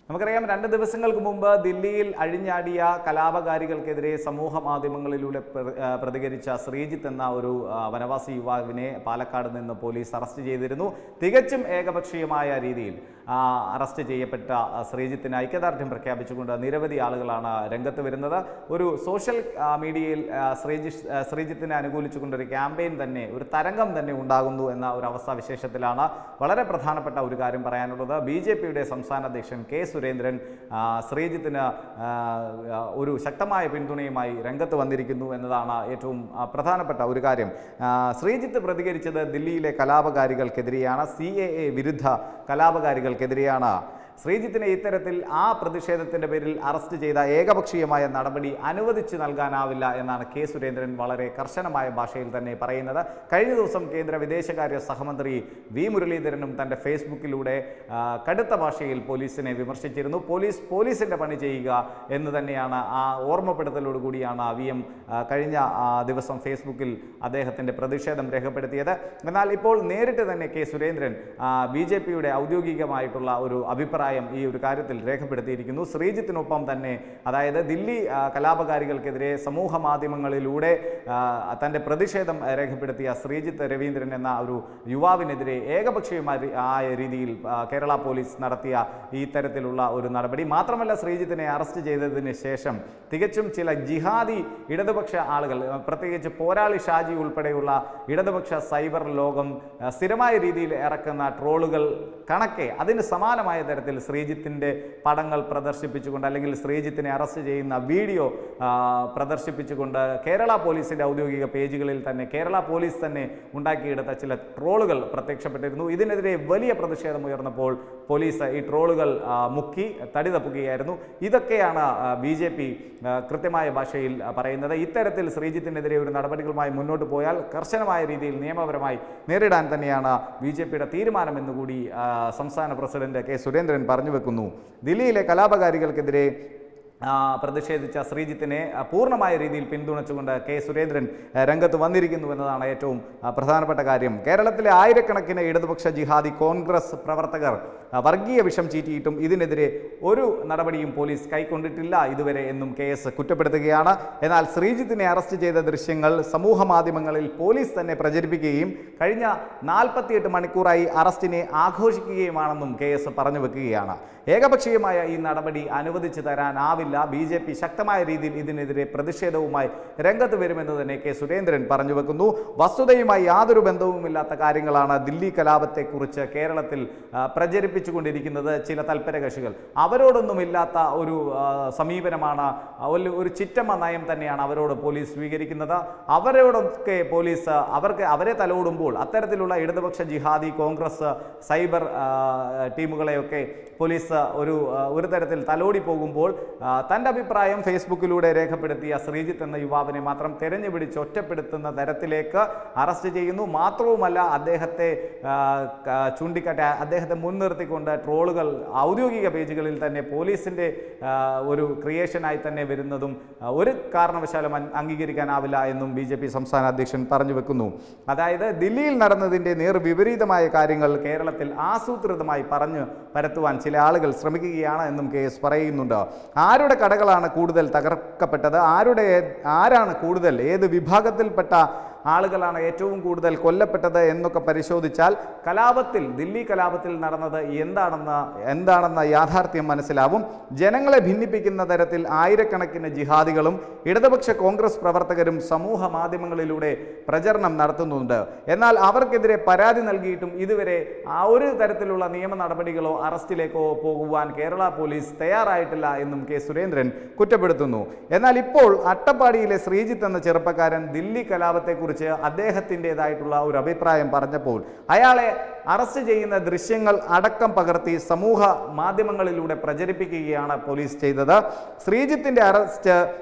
നമുക്കറിയാം രണ്ട് ദിവസങ്ങൾക്ക് മുമ്പ് ദില്ലിയിൽ അഴിഞ്ഞാടിയ കലാപകാരികൾക്കെതിരെ സമൂഹ മാധ്യമങ്ങളിലൂടെ പ്ര- ആ, പ്രതികരിച്ച ശ്രീജിത്ത് എന്ന ഒരു ആ, വനവാസി യുവാവിനെ പാലക്കാട് നിന്ന് പോലീസ് അറസ്റ്റ് ചെയ്തിരുന്നു തികച്ചും ഏകപക്ഷീയമായ രീതിയിൽ ആ, അറസ്റ്റ് ചെയ്യപ്പെട്ട ആ, ശ്രീജിത്തിന് ഐക്യദാർഢ്യം പ്രഖ്യാപിച്ചുകൊണ്ട് നിരവധി ആളുകളാണ് രംഗത്ത് വരുന്നത് ഒരു സോഷ്യൽ ആ, മീഡിയയിൽ ആ, ശ്രീജി ആ, ശ്രീജിത്തിനെ അനുകൂലിച്ചുകൊണ്ട് ഒരു ക്യാമ്പയിൻ തന്നെ ഒരു തരംഗം തന്നെ ഉണ്ടാകുന്നു എന്ന ഒരു അവസ്ഥാവിശേഷത്തിലാണ് വളരെ പ്രധാനപ്പെട്ട ഒരു കാര്യം പറയാനുള്ളത് ബി ജെ പിയുടെ സംസ്ഥാന അധ്യക്ഷൻ കെ സുരേന്ദ്രൻ ആ, ശ്രീജിത്തിന് ആ, ആ, ഒരു ശക്തമായ പിന്തുണയുമായി രംഗത്ത് വന്നിരിക്കുന്നു എന്നതാണ് ഏറ്റവും ആ, പ്രധാനപ്പെട്ട ഒരു കാര്യം ആ, ശ്രീജിത്ത് പ്രതികരിച്ചത് ദില്ലിയിലെ കലാപകാരികൾക്കെതിരെയാണ് സി എ എ വിരുദ്ധ കലാപകാരികൾക്കെതിരെയാണ് ശ്രീജിത്തിനെ ഇത്തരത്തിൽ ആ പ്രതിഷേധത്തിന്റെ പേരിൽ അറസ്റ്റ് ചെയ്ത ഏകപക്ഷീയമായ നടപടി അനുവദിച്ചു നൽകാനാവില്ല എന്നാണ് കെ സുരേന്ദ്രൻ വളരെ കർശനമായ ഭാഷയിൽ തന്നെ പറയുന്നത് കഴിഞ്ഞ ദിവസം കേന്ദ്ര വിദേശകാര്യ സഹമന്ത്രി വി മുരളീധരനും തന്റെ ഫേസ്ബുക്കിലൂടെ ആ, കടുത്ത ഭാഷയിൽ പോലീസിനെ വിമർശിച്ചിരുന്നു പോലീസ് പോലീസിന്റെ പണി ചെയ്യുക എന്ന് തന്നെയാണ് ആ ഓർമ്മപ്പെടുത്തലോട് കൂടിയാണ് വി എം ആ, കഴിഞ്ഞ ആ, ദിവസം ഫേസ്ബുക്കിൽ അദ്ദേഹത്തിന്റെ പ്രതിഷേധം രേഖപ്പെടുത്തിയത് എന്നാൽ ഇപ്പോൾ നേരിട്ട് തന്നെ കെ സുരേന്ദ്രൻ ബി ജെ പിയുടെ ഔദ്യോഗികമായിട്ടുള്ള ഒരു അഭിപ്രായം ഈ ഒരു കാര്യത്തിൽ രേഖപ്പെടുത്തിയിരിക്കുന്നു ശ്രീജിത്തിനൊപ്പം തന്നെ അതായത് ദില്ലി ആ, കലാപകാരികൾക്കെതിരെ സമൂഹ മാധ്യമങ്ങളിലൂടെ ആ, തന്റെ പ്രതിഷേധം ആ, രേഖപ്പെടുത്തിയ ശ്രീജിത്ത് രവീന്ദ്രൻ എന്ന ഒരു യുവാവിനെതിരെ ഏകപക്ഷീയമായ ആയ രീതിയിൽ ആ, കേരള പോലീസ് നടത്തിയ ഈ തരത്തിലുള്ള ഒരു നടപടി മാത്രമല്ല ശ്രീജിത്തിനെ അറസ്റ്റ് ചെയ്തതിന് ശേഷം തികച്ചും ചില ജിഹാദി ഇടതുപക്ഷ ആളുകൾ ആ, പ്രത്യേകിച്ച് പോരാളി ഷാജി ഉൾപ്പെടെയുള്ള ഇടതുപക്ഷ സൈബർ ലോകം ആ, സ്ഥിരമായ രീതിയിൽ ഇറക്കുന്ന ട്രോളുകൾ കണക്കെ അതിന് സമാനമായ തരത്തിൽ ശ്രീജിത്തിൻ്റെ പടങ്ങൾ പ്രദർശിപ്പിച്ചുകൊണ്ട് അല്ലെങ്കിൽ ശ്രീജിത്തിനെ അറസ്റ്റ് ചെയ്യുന്ന വീഡിയോ ആ, പ്രദർശിപ്പിച്ചുകൊണ്ട് കേരള പോലീസിൻ്റെ ഔദ്യോഗിക പേജുകളിൽ തന്നെ കേരള പോലീസ് തന്നെ ഉണ്ടാക്കിയെടുത്ത ചില ട്രോളുകൾ പ്രത്യക്ഷപ്പെട്ടിരുന്നു ഇതിനെതിരെ വലിയ പ്രതിഷേധം ഉയർന്നപ്പോൾ പോലീസ് ഈ ട്രോളുകൾ ആ, മുക്കി തടി തപ്പുകയായിരുന്നു ഇതൊക്കെയാണ് ബി ജെ പി കൃത്യമായ ഭാഷയിൽ ആ, പറയുന്നത് ഇത്തരത്തിൽ ശ്രീജിത്തിനെതിരെ ഒരു നടപടികളുമായി മുന്നോട്ട് പോയാൽ കർശനമായ രീതിയിൽ നിയമപരമായി നേരിടാൻ തന്നെയാണ് ബി ജെ പിയുടെ തീരുമാനമെന്നുകൂടി ആ, സംസ്ഥാന പ്രസിഡന്റ് കെ സുരേന്ദ്രൻ പറഞ്ഞു വെക്കുന്നു ദില്ലിയിലെ കലാപകാരികൾക്കെതിരെ ആ, പ്രതിഷേധിച്ച ശ്രീജിത്തിനെ ആ, പൂർണ്ണമായ രീതിയിൽ പിന്തുണച്ചുകൊണ്ട് കെ സുരേന്ദ്രൻ ആ, രംഗത്ത് വന്നിരിക്കുന്നു എന്നതാണ് ഏറ്റവും ആ, പ്രധാനപ്പെട്ട കാര്യം കേരളത്തിലെ ആയിരക്കണക്കിന് ഇടതുപക്ഷ ജിഹാദി കോൺഗ്രസ് പ്രവർത്തകർ ആ, വർഗീയ വിഷം ചീറ്റിയിട്ടും ഇതിനെതിരെ ഒരു നടപടിയും പോലീസ് കൈക്കൊണ്ടിട്ടില്ല ഇതുവരെ എന്നും കെ എസ് കുറ്റപ്പെടുത്തുകയാണ് എന്നാൽ ശ്രീജിത്തിനെ അറസ്റ്റ് ചെയ്ത ദൃശ്യങ്ങൾ സമൂഹ മാധ്യമങ്ങളിൽ പോലീസ് തന്നെ പ്രചരിപ്പിക്കുകയും കഴിഞ്ഞ നാൽപ്പത്തിയെട്ട് മണിക്കൂറായി അറസ്റ്റിനെ ആഘോഷിക്കുകയുമാണെന്നും കെ എസ് പറഞ്ഞു വെക്കുകയാണ് ഏകപക്ഷീയമായ ഈ നടപടി അനുവദിച്ചു തരാനാവില്ല ബി ജെ പി ശക്തമായ രീതിയിൽ ഇതിനെതിരെ പ്രതിഷേധവുമായി രംഗത്ത് വരുമെന്ന് തന്നെ കെ സുരേന്ദ്രൻ പറഞ്ഞു വെക്കുന്നു വസ്തുതയുമായി യാതൊരു ബന്ധവുമില്ലാത്ത കാര്യങ്ങളാണ് ദില്ലി കലാപത്തെക്കുറിച്ച് കേരളത്തിൽ ആ, പ്രചരിപ്പിച്ചുകൊണ്ടിരിക്കുന്നത് ചില തൽപര കക്ഷികൾ അവരോടൊന്നുമില്ലാത്ത ഒരു ആ, സമീപനമാണ് ഒരു ഒരു ചിറ്റമ്മ നയം തന്നെയാണ് അവരോട് പോലീസ് സ്വീകരിക്കുന്നത് അവരോടൊക്കെ പോലീസ് അവർക്ക് അവരെ തലോടുമ്പോൾ അത്തരത്തിലുള്ള ഇടതുപക്ഷ ജിഹാദി കോൺഗ്രസ് സൈബർ ആ, ടീമുകളെയൊക്കെ പോലീസ് ഒരു ആ, ഒരു തരത്തിൽ തലോടി പോകുമ്പോൾ ആ, തൻ്റെ അഭിപ്രായം ഫേസ്ബുക്കിലൂടെ രേഖപ്പെടുത്തിയ ശ്രീജിത്ത് എന്ന യുവാവിനെ മാത്രം തെരഞ്ഞു പിടിച്ച് ഒറ്റപ്പെടുത്തുന്ന തരത്തിലേക്ക് അറസ്റ്റ് ചെയ്യുന്നു മാത്രവുമല്ല അദ്ദേഹത്തെ ആ, ക- ചൂണ്ടിക്കാട്ടി അദ്ദേഹത്തെ മുൻനിർത്തിക്കൊണ്ട് ട്രോളുകൾ ഔദ്യോഗിക പേജുകളിൽ തന്നെ പോലീസിൻ്റെ ആ, ഒരു ക്രിയേഷനായി തന്നെ വരുന്നതും ആ, ഒരു കാരണവശാലും അൻ- അംഗീകരിക്കാനാവില്ല എന്നും ബി ജെ പി സംസ്ഥാന അധ്യക്ഷൻ പറഞ്ഞു വെക്കുന്നു അതായത് ദില്ലിയിൽ നടന്നതിൻ്റെ നേർ വിപരീതമായ കാര്യങ്ങൾ കേരളത്തിൽ ആസൂത്രിതമായി പറഞ്ഞു പരത്തുവാൻ ചില ആളുകൾ ശ്രമിക്കുകയാണ് എന്നും കെ എസ് പറയുന്നുണ്ട് ആരുടെ കടകളാണ് കൂടുതൽ തകർക്കപ്പെട്ടത് ആരുടെ ആരാണ് കൂടുതൽ ഏത് വിഭാഗത്തിൽപ്പെട്ട ആളുകളാണ് ഏറ്റവും കൂടുതൽ കൊല്ലപ്പെട്ടത് എന്നൊക്കെ പരിശോധിച്ചാൽ കലാപത്തിൽ ദില്ലി കലാപത്തിൽ നടന്നത് എന്താണെന്ന് എന്താണെന്ന യാഥാർത്ഥ്യം മനസ്സിലാവും ജനങ്ങളെ ഭിന്നിപ്പിക്കുന്ന തരത്തിൽ ആയിരക്കണക്കിന് ജിഹാദികളും ഇടതുപക്ഷ കോൺഗ്രസ് പ്രവർത്തകരും സമൂഹ മാധ്യമങ്ങളിലൂടെ പ്രചരണം നടത്തുന്നുണ്ട് എന്നാൽ അവർക്കെതിരെ പരാതി നൽകിയിട്ടും ഇതുവരെ ആ ഒരു തരത്തിലുള്ള നിയമ നടപടികളോ അറസ്റ്റിലേക്കോ പോകുവാൻ കേരള പോലീസ് തയ്യാറായിട്ടില്ല എന്നും കെ സുരേന്ദ്രൻ കുറ്റപ്പെടുത്തുന്നു എന്നാൽ ഇപ്പോൾ അട്ടപ്പാടിയിലെ ശ്രീജിത്ത് എന്ന ചെറുപ്പക്കാരൻ ദില്ലി കലാപത്തെക്കുറിച്ച് അദ്ദേഹത്തിൻ്റെതായിട്ടുള്ള ഒരു അഭിപ്രായം പറഞ്ഞപ്പോൾ അയാളെ അറസ്റ്റ് ചെയ്യുന്ന ദൃശ്യങ്ങൾ അടക്കം പകർത്തി സമൂഹ മാധ്യമങ്ങളിലൂടെ പ്രചരിപ്പിക്കുകയാണ് പോലീസ് ചെയ്തത് ശ്രീജിത്തിൻ്റെ അറസ്റ്റ്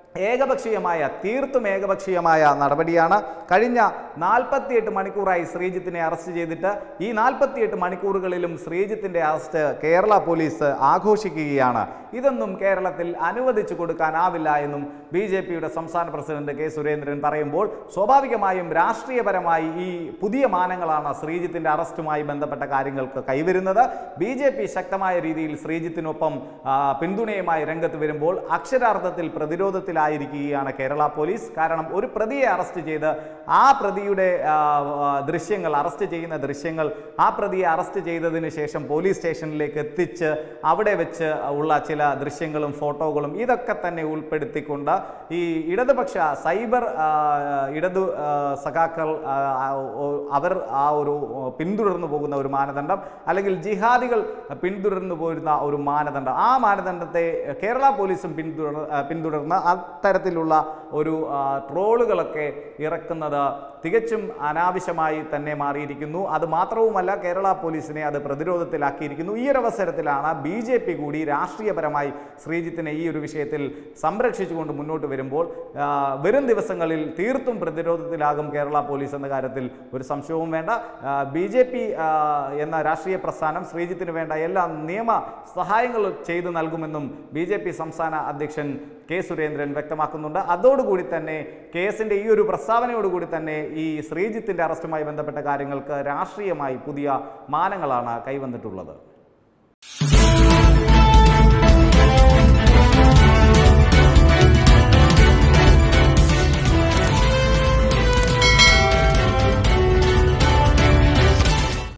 ഏകപക്ഷീയമായ തീർത്തും ഏകപക്ഷീയമായ നടപടിയാണ് കഴിഞ്ഞ നാൽപ്പത്തിയെട്ട് മണിക്കൂറായി ശ്രീജിത്തിനെ അറസ്റ്റ് ചെയ്തിട്ട് ഈ നാൽപ്പത്തിയെട്ട് മണിക്കൂറുകളിലും ശ്രീജിത്തിന്റെ അറസ്റ്റ് കേരള പോലീസ് ആഘോഷിക്കുകയാണ് ഇതൊന്നും കേരളത്തിൽ അനുവദിച്ചു കൊടുക്കാനാവില്ല എന്നും ബി ജെ പിയുടെ സംസ്ഥാന പ്രസിഡന്റ് കെ സുരേന്ദ്രൻ പറയുമ്പോൾ സ്വാഭാവികമായും രാഷ്ട്രീയപരമായി ഈ പുതിയ മാനങ്ങളാണ് ശ്രീജിത്തിന്റെ അറസ്റ്റുമായി ബന്ധപ്പെട്ട കാര്യങ്ങൾക്ക് കൈവരുന്നത് ബി ജെ പി ശക്തമായ രീതിയിൽ ശ്രീജിത്തിനൊപ്പം ആ, പിന്തുണയുമായി രംഗത്ത് വരുമ്പോൾ അക്ഷരാർത്ഥത്തിൽ പ്രതിരോധത്തിലായിരിക്കുകയാണ് കേരള പോലീസ് കാരണം ഒരു പ്രതിയെ അറസ്റ്റ് ചെയ്ത് ആ പ്രതിയുടെ ആ, ആ, ദൃശ്യങ്ങൾ അറസ്റ്റ് ചെയ്യുന്ന ദൃശ്യങ്ങൾ ആ പ്രതിയെ അറസ്റ്റ് ചെയ്തതിന് ശേഷം പോലീസ് സ്റ്റേഷനിലേക്ക് എത്തിച്ച് അവിടെ വെച്ച് ഉള്ള ചില ദൃശ്യങ്ങളും ഫോട്ടോകളും ഇതൊക്കെ തന്നെ ഉൾപ്പെടുത്തിക്കൊണ്ട് ഈ ഇടതുപക്ഷ സൈബർ ആ, ഇടതു ആ, സഖാക്കൾ ആ, ആ, ഓ- അവർ ആ ഒരു ഓ, പിന്തുടർന്നു പോകുന്ന ഒരു മാനദണ്ഡം അല്ലെങ്കിൽ ജിഹാദികൾ പിന്തുടർന്നു പോരുന്ന ഒരു മാനദണ്ഡം ആ മാനദണ്ഡത്തെ കേരള പോലീസും പിന്തുടർ ആ, പിന്തുടർന്ന് അത്തരത്തിലുള്ള ഒരു ആ, ട്രോളുകളൊക്കെ ഇറക്കുന്നത് തികച്ചും അനാവശ്യമായി തന്നെ മാറിയിരിക്കുന്നു അത് മാത്രവുമല്ല കേരള പോലീസിനെ അത് പ്രതിരോധത്തിലാക്കിയിരിക്കുന്നു ഈ ഒരു അവസരത്തിലാണ് ബി ജെ പി കൂടി രാഷ്ട്രീയപരമായി ശ്രീജിത്തിനെ ഈ ഒരു വിഷയത്തിൽ സംരക്ഷിച്ചുകൊണ്ട് മുന്നോട്ട് വരുമ്പോൾ ആ, വരും ദിവസങ്ങളിൽ തീർത്തും പ്രതിരോധത്തിലാകും കേരള പോലീസ് എന്ന കാര്യത്തിൽ ഒരു സംശയവും വേണ്ട ബി ജെ പി എന്ന രാഷ്ട്രീയ പ്രസ്ഥാനം ശ്രീജിത്തിന് വേണ്ട എല്ലാ നിയമ സഹായങ്ങളും ചെയ്തു നൽകുമെന്നും ബി ജെ പി സംസ്ഥാന അധ്യക്ഷൻ കെ സുരേന്ദ്രൻ വ്യക്തമാക്കുന്നുണ്ട് അതോടുകൂടി തന്നെ കേസിന്റെ ഈ ഒരു പ്രസ്താവനയോടുകൂടി തന്നെ ഈ ശ്രീജിത്തിന്റെ അറസ്റ്റുമായി ബന്ധപ്പെട്ട കാര്യങ്ങൾക്ക് രാഷ്ട്രീയമായി പുതിയ മാനങ്ങളാണ് കൈവന്നിട്ടുള്ളത്